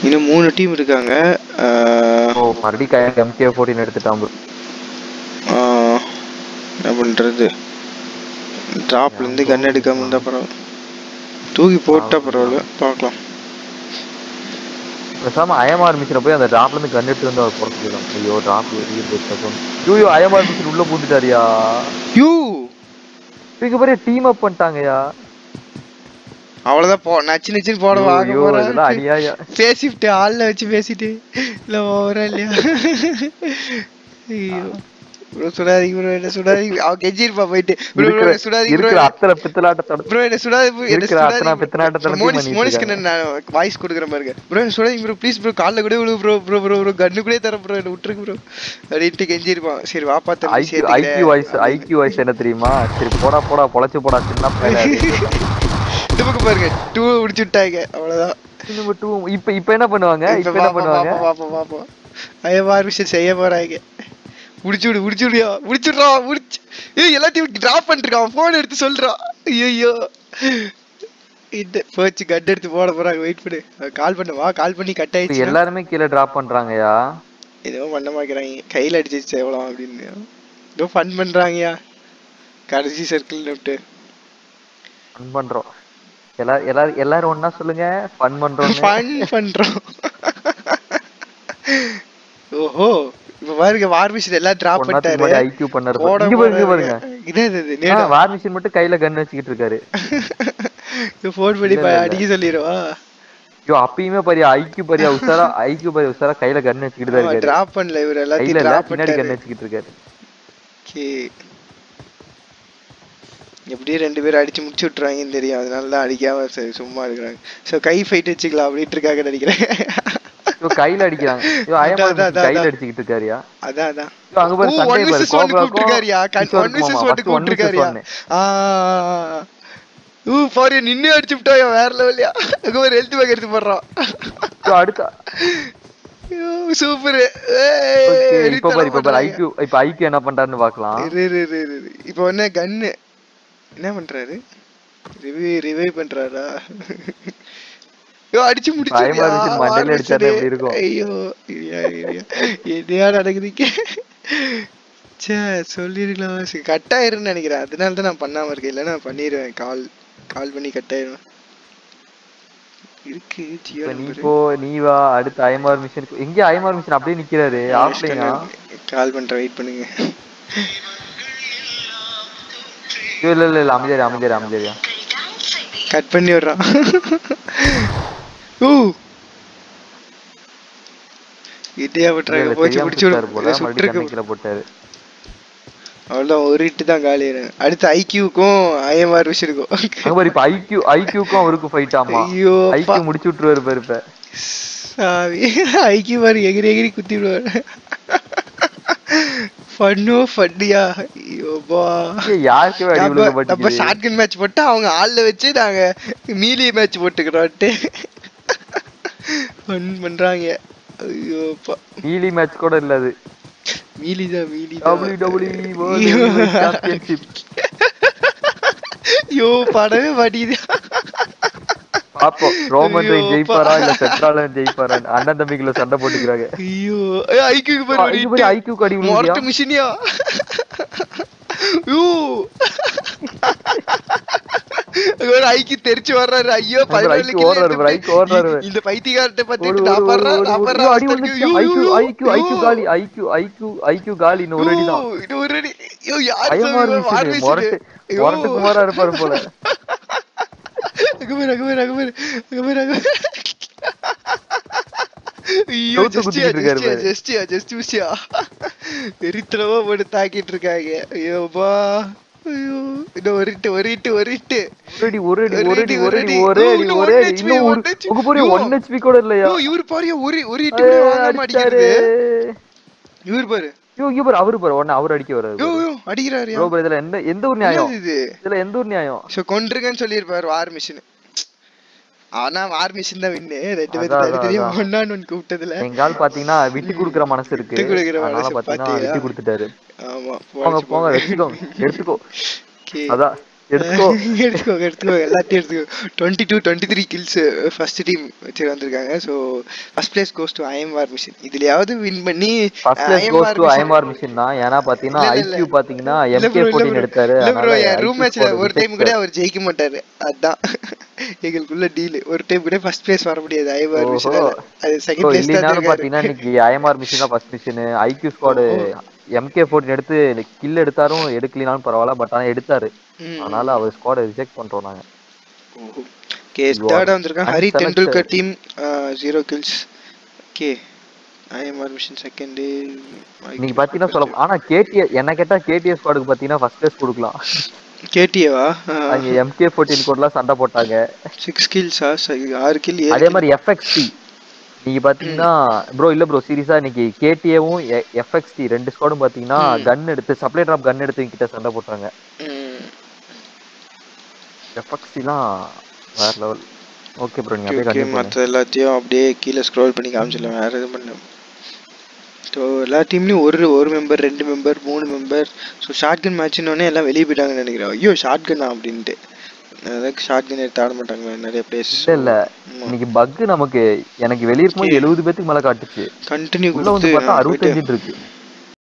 இன்னும் மூணு டீம் இருக்காங்க ஆஹ், ஓ மறுபடியும் கையில் எம்கே ஃபோர்டீன் எடுத்துட்டான் bro. ஆஹ், என்ன பண்றது டிராப்ல இருந்து கன் எடுக்காம இருந்தா பரவாயில்ல தூக்கி போட்டா பரவாயில்ல பார்க்கலாம் பேசாம ஐஎம்ஆர் மிஷினை போய் அந்த டிராப்ல இருந்து கன் எடுத்து வந்து அவர் புறத்துக்கலாம் ஐயோ டிராப் எரிய போச்சு ஐயோ ஐஎம்ஆர் மிஷின் உள்ள பூந்துட்டாரியா யூ இங்க பெரிய டீம் அப் பண்ணிட்டாங்கயா அவ்வளவுதான் போ நச்சு நச்சுன்னு போட வாங்க ஐயோ இதெல்லாம் அநியாயம் பேசிட்டு ஆள்ல வச்சு பேசிட்டு இல்ல ஓவரா இல்லையா ஐயோ ப்ரோ சுடாதீங்க ப்ரோ என்ன சுடாதீங்க அவன் கெஞ்சிருப்பா போயிட்டு ப்ரோ ப்ரோ இருக்கிற சுடாதீங்க ப்ரோ இருக்கிற அத்தனை பித்தலாட்டத்தோட ப்ரோ என்ன சுடாது bro, என்ன இருக்கிற அத்தனை சுடாதீங்க பித்தலாட்டத்தோட மோனிஸ் பண்ணிட்டு மோனிஸ்க்கு இருக்காங்க. நான் வாய்ஸ் கொடுக்குற பாருங்க ப்ரோ என்ன சுடாதீங்க ப்ரோ ப்ளீஸ் ப்ரோ கால்ல கூட விழு ப்ரோ ப்ரோ ப்ரோ ப்ரோ கண்ணு கூட தர ப்ரோ என்ன விட்டுருக்கு ப்ரோ அப்படின்ட்டு கெஞ்சிருப்பான் சரி வாப்பா தம்பி IQ IQ voice IQ voice என்ன தெரியுமா சரி போடா போடா பொழைச்சு போடா சின்ன பையன் இந்த பக்கம் பாருங்க டூ முடிச்சு விட்டாங்க அவ்வளவுதான் நம்ம two இப்ப இப்ப என்ன பண்ணுவாங்க இப்ப என்ன பண்ணுவாங்க பாப்போம் பாப்போம் ஐயவார் விஷயம் செய்ய போறாங்க முடிச்சு விடு முடிச்சு விடியா முடிச்சுடுறா முடிச்சு ஏய் எல்லாத்தையும் டிராப் பண்ணிருக்கான் போன் எடுத்து சொல்றான் ஐயோ இந்த போச்சு கட் எடுத்து போட போறாங்க வெயிட் பண்ணு கால் பண்ண வா கால் பண்ணி கட் இப்ப ஆயிடுச்சு எல்லாருமே கீழே டிராப் பண்றாங்கயா ஏதோ பண்ண மாட்டேங்கிறாங்க கையில அடிச்சிச்சு எவ்வளோ அப்படின்னு ஏதோ ஃபன் பண்றாங்கயா கடைசி சர்க்கிள் விட்டு ஃபன் பண்றோம் எல்லாரும் எல்லாரும் எல்லாரும் ஒண்ணா சொல்லுங்க ஃபன் பண்றோம் ஃபன் பண்றோம் ஓஹோ இப்ப பாருங்க வார் மிஷின் எல்லாம் டிராப் பண்ணிட்டாரு ஐக்யூ பண்ணாரு போட இங்க பாருங்க இங்க போறாங்க. பாருங்க இது இது, இது நேடா. வார் மிஷின் மட்டும் கையில கன் வச்சுக்கிட்டு இருக்காரு இது phone பண்ணி இல்ல, ப- இல்ல, இல்ல. அடிக்க சொல்லிடுவா ஐயோ அப்பயுமே பாரியா ஐக்யூ பாரியா உசாரா ஐக்யூ பாரியா உசாரா கையில கன் வச்சுக்கிட்டு தான் இருக்காரு டிராப் பண்ணல இவர் கையில எல்லாத்தையும் இல்ல டிராப் பின்னாடி கன் பண்ணிட்டாரு வச்சுக்கிட்டு இருக்காரு Okay. எப்படியும் ரெண்டு பேரும் அடிச்சு முடிச்சு விட்டுருவாங்கன்னு தெரியும் அதனால தான் அடிக்காம சரி சும்மா இருக்கிறாங்க சோ கை ஃபைட் வச்சுக்கலாம் அப்படின்ட்டு இருக்காங்க நினைக்கிறேன் ஐயோ கையில அடிக்கிறாங்க ஐயோ அதான், ஐயமா அதான், அதான். கையில அடிச்சுக்கிட்டு இருக்காருயா அதான் அதான் ஐயோ அங்க பாரு ஓ, சண்டை one பாரு versus one கோப்ராக்கும் கூப்பிட்டிருக்காருயா. கண்- கிஷோர் one versus மாமா. one First one versus கூப்பிட்டிருக்காருயா. one. ஆ. ஊ, பாரு, நின்னு அடிச்சு விட்டாயா, வேற level யா. அங்க ஒரு health bag எடுத்து போடுறான். ஐயோ, அடுத்த ஐயோ, super. Okay, ஏய், இப்ப பாரு இப்ப பாரு வெறித்தனமா ஐக்யூ இப்ப ஐக்யூ என்ன பண்றாருன்னு பாக்கலாம் இரு, இரு, இரு, இரு, இரு. இப்போ என்ன கன்னு என்ன பண்றாரு ரிவை ரிவை பண்றாரா ஐயோ அடிச்சு முடிச்சு பயமா இருந்துச்சு, மண்டையில அடிச்சாலே எப்படி இருக்கும்? ஐயோ இரியா, இரியா. என்னையா நடக்குதுங்க சே சொல்லிருக்கலாம் சரி, கட் ஆயிருன்னு நினைக்கிறேன் அதனால தான் நான் பண்ணாம இருக்கேன் இல்லைன்னா நான் பண்ணிடுவேன் கால் கால் பண்ணி கட் ஆயிடுவேன் இருக்கு ஜியோ இப்ப நீ நம்பரு போ நீ வா அடுத்து ஐஎம்ஆர் மிஷன் எங்க ஐஎம்ஆர் மிஷன் அப்படியே நிக்கிறாரு ஆஃப்லைனா கால் பண்றேன் வெயிட் பண்ணுங்க இல்ல இல்ல இல்ல அமைதியாரு அமைதியாரு அமைதியாரியா கட் பண்ணி விடுறான் ஊ இதையா விட்டுறாங்க போச்சு பிடிச்சு போல விடு மறுபடியும் சுட்டுருக்கு கண்ணிக்கல போட்டாரு அவ்வளோதான் ஒரு ஹிட் தான் காலி அடுத்து ஐக்யூக்கும் ஐஎம்ஆர் விஷ் இருக்கும் அங்க பாரு இப்ப ஐக்யூ ஐக்யூக்கும் அவருக்கும் ஃபைட் ஆமா ஐயோ ஐக்யூ முடிச்சு விட்டுருவாரு பாரு இப்ப சாவி ஐக்கிய பாரு எகிரி எகிரி குத்தி விடுவாரு ஃபன்னோ ஃபன்னியா ஐயோப்பா ஏய், யாருக்குமே அடி நம்ம விழுக நம்ம மாட்டேங்குது ஷாட்கன் மேட்ச் போட்டா அவங்க ஆள்ல வச்சு நாங்க மீலி மேட்ச் போட்டுக்கிறோம்ட்டு ஃபன் பண்றாங்க ஐயோப்பா மீலி மேட்ச் கூட இல்ல அது மீலி தான் melee WWE World Heavyweight Championship ஐயோ படவே மாட்டேங்குது பாப்போம் ரோமன் ஐயோ, ரெயின் ஜெயிப்பாரா இல்ல செட்ராலன் ஜெயிப்பாரா அண்ணன் தம்பிக்குள்ள சண்டை போட்டுக்கிறாங்க ஐயோ ஐக்கியூக்கு ஆ, இங்க பாரு பாரு ஐக்யூக்கு அடி விழுந்தியா மொரட்டு மிஷினியா ஐயோ ஒரு ஐக்கு தெரிச்சு வர்றாரு ஐயோ பாரு, பதினேழு ஐக்கு கிலோ ஓடுறாரு பாரு, ஐக்கு ஓடுறாரு பாரு. இந்த பைத்தியக்காரத்தை ஓடு, பத்திட்டு ஓடு, நான் ஓடு, படுறேன் ஓடு, நான் ஓடு. படுறேன் ஐயோ, அடி அவஸ்தைக்கு. வந்துருச்சு. ஐயோ, ஐக்யூ, ஐயோ, ஐக்யூ, ஐக்யூ ஐயோ. காலி ஐக்யூ ஐக்யூ ஐக்யூ காலி இன்னும் ஒரு அடிதான் ஐயோ, இது ஒரு அடி ஐயோ யார் ஐஎம்ஆர் சொல்லுவா? War machine machine. மொரட்டு ஐயோ. மொரட்டு குமாரா இருப்பாரு போல அங்க பாரு, அங்க பாரு, அங்க பாரு, அங்க பாரு, அங்க பாரு. ஐயோ, செவுத்து ஜஸ்டியா, குத்திக்கிட்டு இருக்காரு ஜஸ்டியா, பாரு. ஜஸ்டியா, ஜஸ்ட் மிஸ்டியா. வெறித்தனமா போட்டு தாக்கிட்டு இருக்காங்க ஐயோப்பா ஐயோ இன்னும் ஒரு இட்டு ஒரு இட்டு ஒரு இட்டு ஒரு அடி ஒரு அடி ஒரு ஒரு அடி அடி, ஒரு ஒரு அடி அடி. ஒரே ஓ, அடி இன்னும் ஒரே one அடி HP, இன்னும் one ஒரு HP. உங்க போறிய ஐயோ. ஒன் ஹெச்பி கூட இல்லையா ஐயோ, இவரு பாருயா ஒரு ஒரு இட்டு கூட ஏய், வாங்காம அடிச்சாரு அடிக்கிறது இவர் பாரு ஐயோ இங்க பாரு அவரு பாரு உடனே அவர் அடிக்க வராரு ஐயோ ஐயோ அடிக்கிறாரு ப்ரோ இதுல எந்த எந்த ஒரு நியாயம் இது இதுல எந்த ஒரு நியாயம் சோ கொன்றுங்கன்னு சொல்லியிருப்பாரு வார் மிஷின் ஆனா வார் மிஷின் தான் வின்னு ரெண்டு பேரும் அதான், தனி தனியா அதான். ஒன்னான்னு ஒன்னு கூப்பிட்டதுல எங்கால் பாத்தீங்கன்னா விட்டு குடுக்குற மனசு இருக்கு விட்டு குடுக்குற அதனால மனசு பாத்தீங்கன்னா பாத்தியா? விட்டு கொடுத்துட்டாரு ஆமா போங்க போச்சு, போங்க போங்க. வச்சுக்கோ எடுத்துக்கோ Okay. அதான் எடுத்துக்கோ எடுத்துக்கோ எடுத்துக்கோ எல்லாத்தையும் எடுத்துக்கோ twenty two twenty three kills first team வச்சு வந்திருக்காங்க so first place goes to IMR machine இதுலயாவது வின் பண்ணி first place IMR goes to mission- IMR machine தான் ஏன்னா பாத்தீங்கன்னா இல்ல, இல்ல, ஐக்யூ பாத்தீங்கன்னா இல்ல எம்கே bro, இல்ல ஃபோர்டீன் bro. எடுத்தாரு இல்ல bro, அதனால என் IQ room matchல squad ஒரு டைம் reject. கூட அவர் ஜெயிக்க மாட்டாரு அதான் எங்களுக்குள்ள டீல் ஒரு டைம் கூட ஃபர்ஸ்ட் பிளேஸ் வர முடியாது ஐஎம்ஆர் ஓஹோ. மிஷின் அது Bro, செகண்ட் பிளேஸ் தான் இல்லைனாலும் இருக்காரு. பாத்தீங்கன்னா இன்னைக்கு ஐஎம்ஆர் மிஷின் தான் ஃபர்ஸ்ட் மிஷின் ஐக்யூ ஸ்குவாடு ஓஹோ. எம்கே ஃபோர்டீன் எடுத்து கில் எடுத்தாரும் எடுக்கலினாலும் பரவாயில்ல பட் ஆனா எடுத்தாரு ம். அதனால அவர் ஸ்குவாட ரிஜெக்ட் பண்றோம் நாங்க ஓகே You are தேர்டா வந்திருக்கான் Hari unselected. Tendulkar team zero kills okay IMR mission second நீங்க பாத்தீங்கன்னா சொல்ல ஆனா கேடிஎஸ் என்ன கேட்டா கேடிஎஸ் ஸ்குவாடுக்கு பாத்தீங்கன்னா ஃபர்ஸ்ட் பிளேஸ் கொடுக்கலாம் கேட்டியவா அங்க எம்கே ஃபோர்டீன் கூடலாம் சண்டை போட்டாங்க சிக்ஸ் கில்ஸா ஆறு கில் அதே மாதிரி எஃப்எக்ஸ்டி நீங்க பாத்தீங்கன்னா ப்ரோ இல்ல ப்ரோ சீரியஸா இன்னைக்கு கேடிஏவும் எஃப்எக்ஸ்டி ரெண்டு ஸ்குவாடும் பாத்தீங்கன்னா ம். கன் எடுத்து சப்ளை டிராப் கன் எடுத்து கிட்ட சண்டை போட்டாங்க எஃப்எக்ஸ்டிலாம் வேற லெவல் ஓகே ப்ரோ நீங்க அப்படியே ஓகே கண்டிப்பா மற்ற எல்லாத்தையும் அப்படியே கீழே ஸ்க்ரோல் பண்ணி காமிச்சிடலாம் வேற எதுவும் பண்ண ஸோ எல்லா டீம்லையும் ஒரு ஒரு மெம்பர் ரெண்டு மெம்பர் மூணு மெம்பர் ஸோ ஷார்ட் கன் மேட்ச்னோடனே எல்லாம் வெளியே போயிட்டாங்கன்னு நினைக்கிறேன் ஐயோ ஷார்ட் கன்னா அப்படின்ட்டு அதாவது ஷார்ட் கன் எடுத்து ஆட மாட்டாங்களா நிறைய பிளேஸ் இல்ல இல்ல இன்னைக்கு பக் நமக்கு எனக்கு வெளிய இருக்கும்போது எழுபது பேத்துக்கு மேல காட்டுச்சு கண்டினியூ உள்ள வந்து பார்த்தா கொடுத்து அறுபத்தஞ்சு இருக்கு